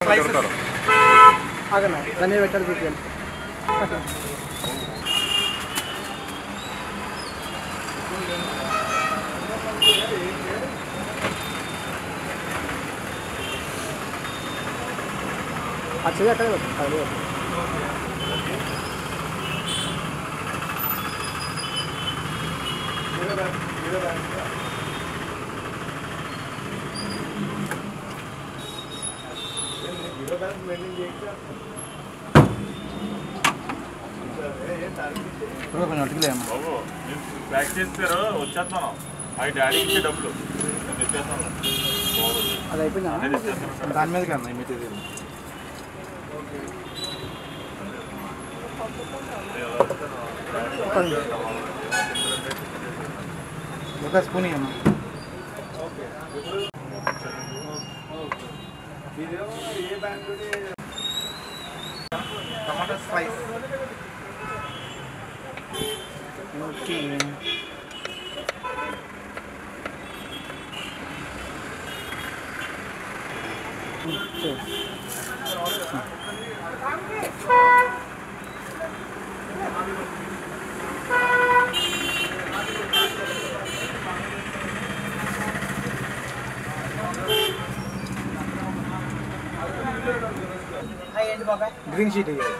ఆగన్నా దాన్ని పెట్టాలి చూపించాలి అది చెయ్యి అక్కడే పెట్టు అది పెట్టు. కొంచెం అటుకులేమ్మా బాబు నేను ప్యాక్ చేస్తారు వచ్చేస్తాను అవి డాడీకి ఇచ్చే డబ్బులు నేను తెచ్చేస్తాను బాబు అది అయిపోయిందా నేను తెచ్చేస్తాను దాని మీద కన్నా మెటీరియల్ ఒక్క నిమిషం. ఒక స్పూన్ అమ్మా tomato slice okay okay. Green sheet ఇయ్యాలి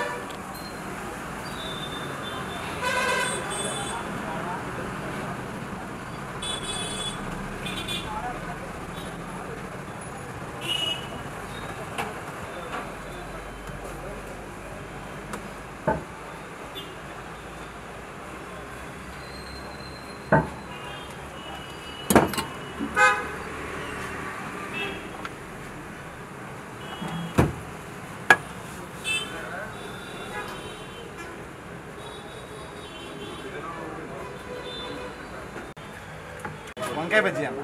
వంకాయ బజ్జీ అన్న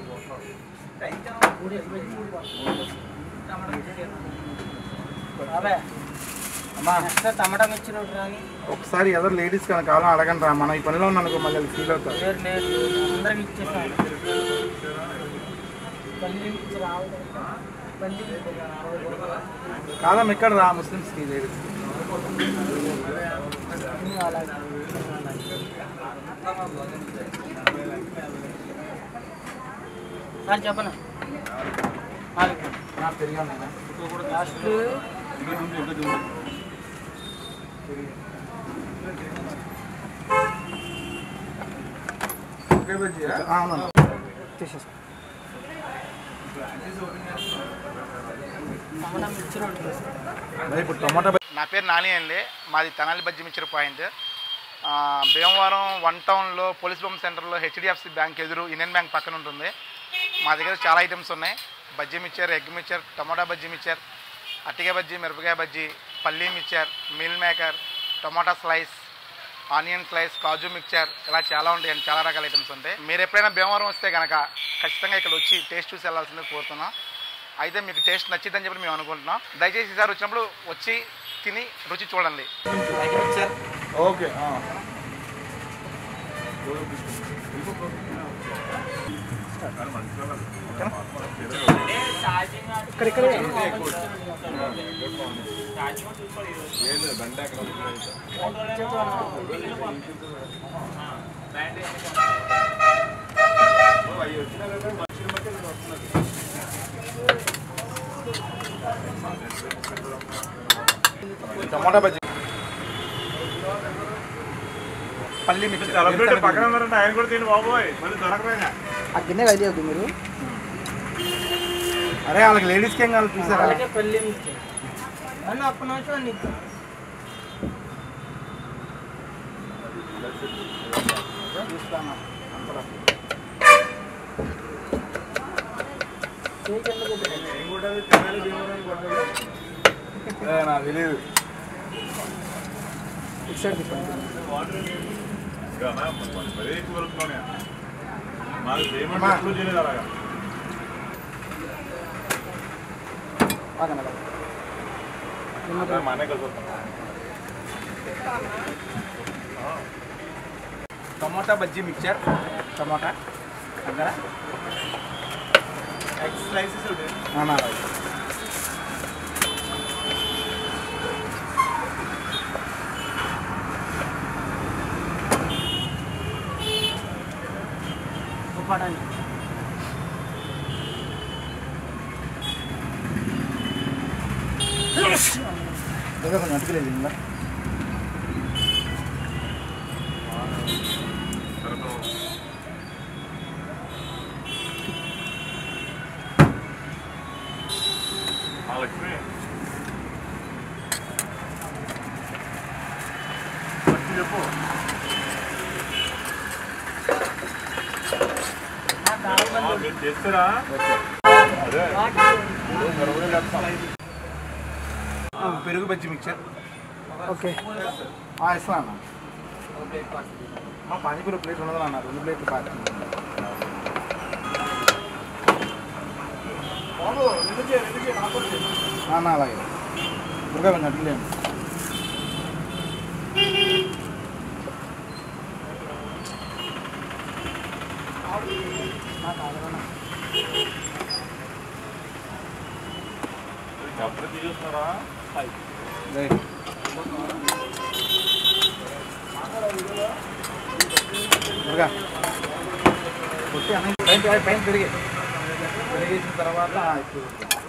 అమ్మా టమాటా మిర్చి నోటి రాని ఒకసారి ఎవరు లేడీస్ కనుక కావాలని అడగండి రా మనం ఈ పనిలో ఉన్నానుకో మళ్ళీ ఫీల్ అవుతారు లేరు లేదు అందరికి ఇచ్చేసాను పల్లి మిర్చి రావు పల్లి కాదమ్మ ఇక్కడ రా ముస్లిమ్స్కి లేడీస్ అలాగే సార్ చెప్పను నాలుగు నా పెరిగా ఉన్నాయా లాస్ట్ వంకాయ బజ్జీ అవునన్నా తీసేసుకో టమాటా మిర్చి రోడ్డు అదే ఇప్పుడు టమాటా బజ్జీ నా పేరు నాని అండి మాది తెనాలి బజ్జీ మిక్చర్ పాయింట్ ఆ, భీమవరం వన్ టౌన్లో పోలీస్ బొమ్మ సెంటర్లో హెచ్డిఎఫ్సి బ్యాంక్ ఎదురు ఇండియన్ బ్యాంక్ పక్కన ఉంటుంది మా దగ్గర చాలా ఐటమ్స్ ఉన్నాయి bajji mixture egg mixture tomato bajji mixture అట్టికాయ బజ్జీ మిరపకాయ బజ్జీ పల్లీ mixture meal maker tomato slice onion slice కాజు మిక్చర్ ఇలా చాలా ఉంటాయండి చాలా రకాల ఐటమ్స్ ఉంటాయి మీరు ఎప్పుడైనా భీమవరం వస్తే కనుక ఖచ్చితంగా ఇక్కడ వచ్చి టేస్ట్ చూసి వెళ్ళాల్సిందే కోరుతున్నాం అయితే మీకు టేస్ట్ నచ్చిద్దని చెప్పి మేము అనుకుంటున్నాం దయచేసి ఈసారి వచ్చినప్పుడు వచ్చి తిని రుచి చూడండి ఓకే ఇక్కడ ఇక్కడ టమాటా బజ్జీ పల్లి మిక్చర్ సెలబ్రిటీ పక్కన ఉన్నారంటే ఆయన కూడా తిని బాబోయ్ మళ్ళీ దొరకరాగా ఆ గిన్నె కలియొద్దు మీరు అరే వాళ్ళకి లేడీస్కి ఏం కావాలి చూసారా అలాగే పల్లి మిర్చి అన్న అప్పటి నుంచి నీకు ఏ, నాకు తెలియదు ఇటు సైడ్ తిప్పండి మరీ ఎక్కువ దొరుకుతున్నాయి మాకు పేమెంట్ అమ్మా. ఎప్పుడు చేయలేదు అలాగా ఆగండి అలాగే. నిమ్మకాయ. మా అన్నయ్య కలిసి వస్తాం టమాటా బజ్జీ మిక్చర్ టమాటా అక్కడ ఎగ్ స్లైసెస్ ఉంటాయి అవునా దగ్గర కొంచెం అటుకులేదు ఇంకా తర్వాత ఆ లక్ష్మి లక్ష్మి చెప్పు ఆ, మీరు చేస్తారా అదే గర్వంగా చేస్తాం పెరుగు బజ్జి మిక్చర్ ఓకే ఇస్తాను అన్న మా పానీపూరి ప్లేట్ ఉండదు అన్న రెండు ప్లేట్లు పాతి అన్న అలాగే ఇంకా కొంచెం అట్లేండి ఎప్పుడు తీసేస్తున్నారా రైట్ దుర్గా కొట్టి అన్న పైన పైన- పైన పెరిగి పెరిగేసిన తర్వాత ఇప్పుడు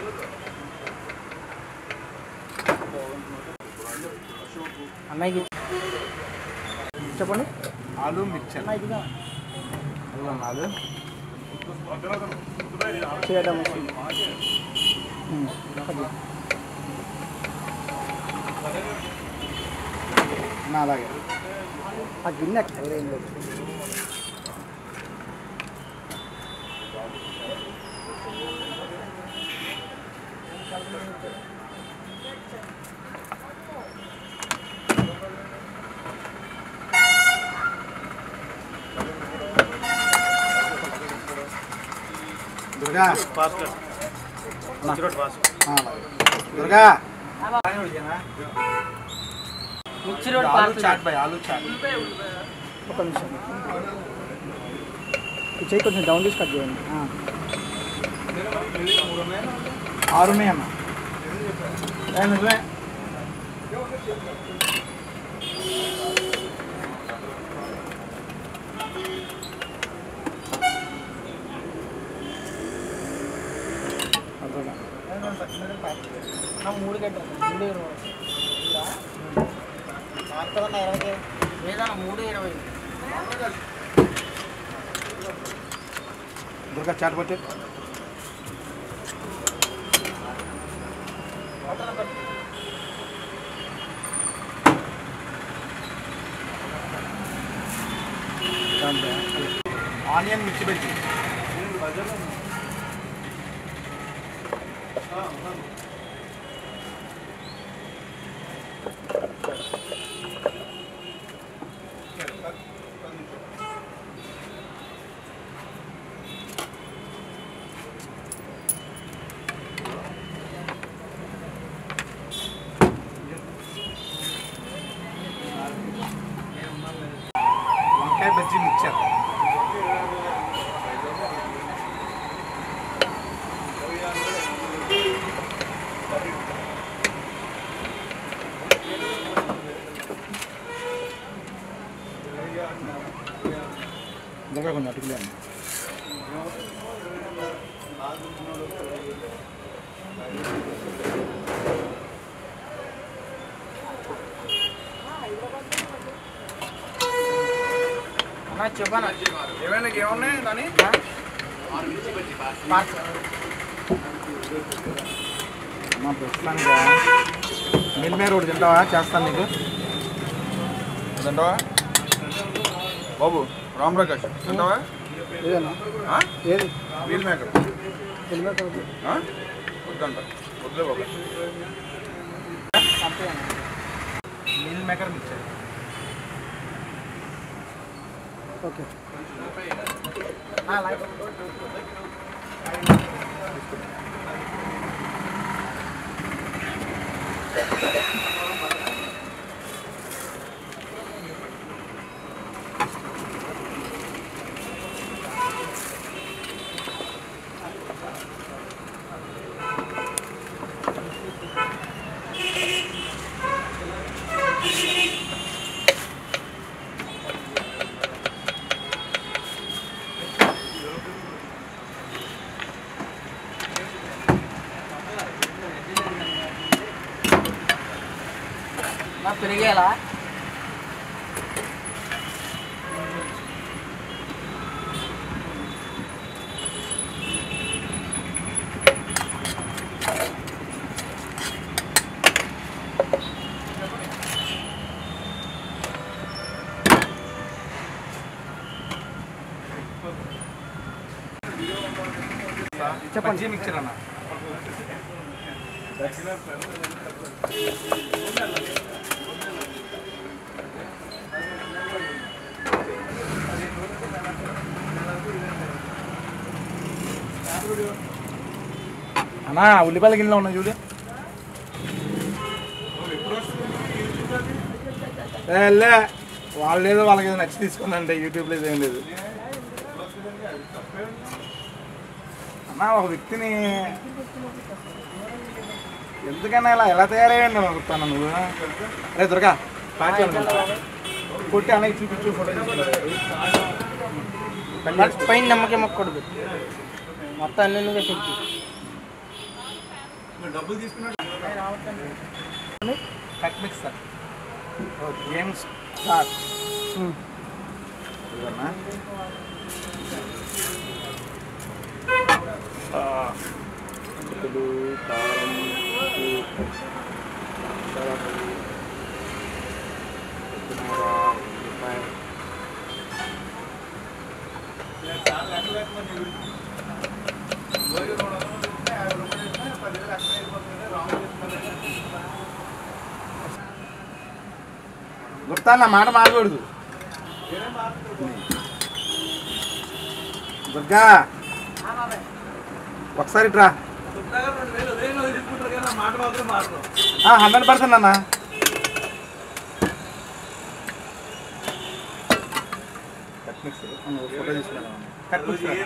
అన్నయ్యకి చెప్పండి ఆలు మిక్చర్ అన్నయ్యకి అల్లం ఆలు చేయడం అన్న అలాగే ఆ గిన్నె ఏం లేదు దుర్గా ఆ, అలాగే. దుర్గా మిర్చి ఆలు చాట్ బాయ్ ఆలు చాట్ ఒక నిమిషం ఈ చెయ్యి కొంచెం డౌన్ చేసి కట్ చేయండి ఆ. ఆరుమే అన్న ఏ నిజమే అర్థంగా. నా మూడు గంటలు మూడు ఇరవై ఏదన్నా మూడు ఇరవై దుర్గా చాట్ పట్టి ఆనియన్ మిర్చి బజ్జీ వంకాయ బజ్జీ మిక్చర్ దగ్గర కొంచెం అటుకులేండి అన్నా చెప్పనా ఏమైనా ఏమున్నాయి దాని మా ప్రస్తుతానికి మిల్ మే రోడ్ తింటావా చేస్తాను నీకు తింటావా బాబు రామ్ ప్రకాష్ తింటావా ఏదన్నా ఆ? ఏది మీల్ మేకర్ తెలియదు ఆ? వద్దంట వద్దులే బాబు meal maker mixture okay like నా పెరిగేలా చెప్పండి మిక్చర్ అన్న అన్నా ఉల్లిపాయల గిన్నెలో ఉన్నాయి చూడు ఏ, లే వాళ్ళు ఏదో వాళ్ళకి ఏదో నచ్చి తీసుకున్నాంటే యూట్యూబ్లో ఏం లేదు అన్నా ఒక వ్యక్తిని ఎందుకన్నా ఇలా ఎలా తయారయ్యాడు అనుకుంటాను నువ్వు అరే దుర్గా పార్టీ అనుకుంటా కొట్టి అన్నకి చూపించు ఫోటో తీసుకున్నాడు పైన నమ్మకం మొక్కకూడదు మొత్తం అన్ని నువ్వే పెంచు డబ్బులు తీసుకున్నాడు cut mix sir game start ఇదన్నా ఉప్పులు కారం ఉప్పు శనగపప్పు, కొత్తిమీర ఉల్లిపాయ గుర్తా నా మాట మారకూడదు దుర్గా ఒకసారి ఇట్రా హండ్రెడ్ పర్సెంట్ అన్న ఫోటో తీసుకున్నాను కట్ మిక్స్ రా.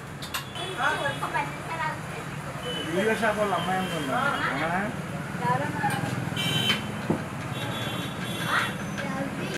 వీడియో షాప్ వాళ్ళ అమ్మాయి అనుకుందా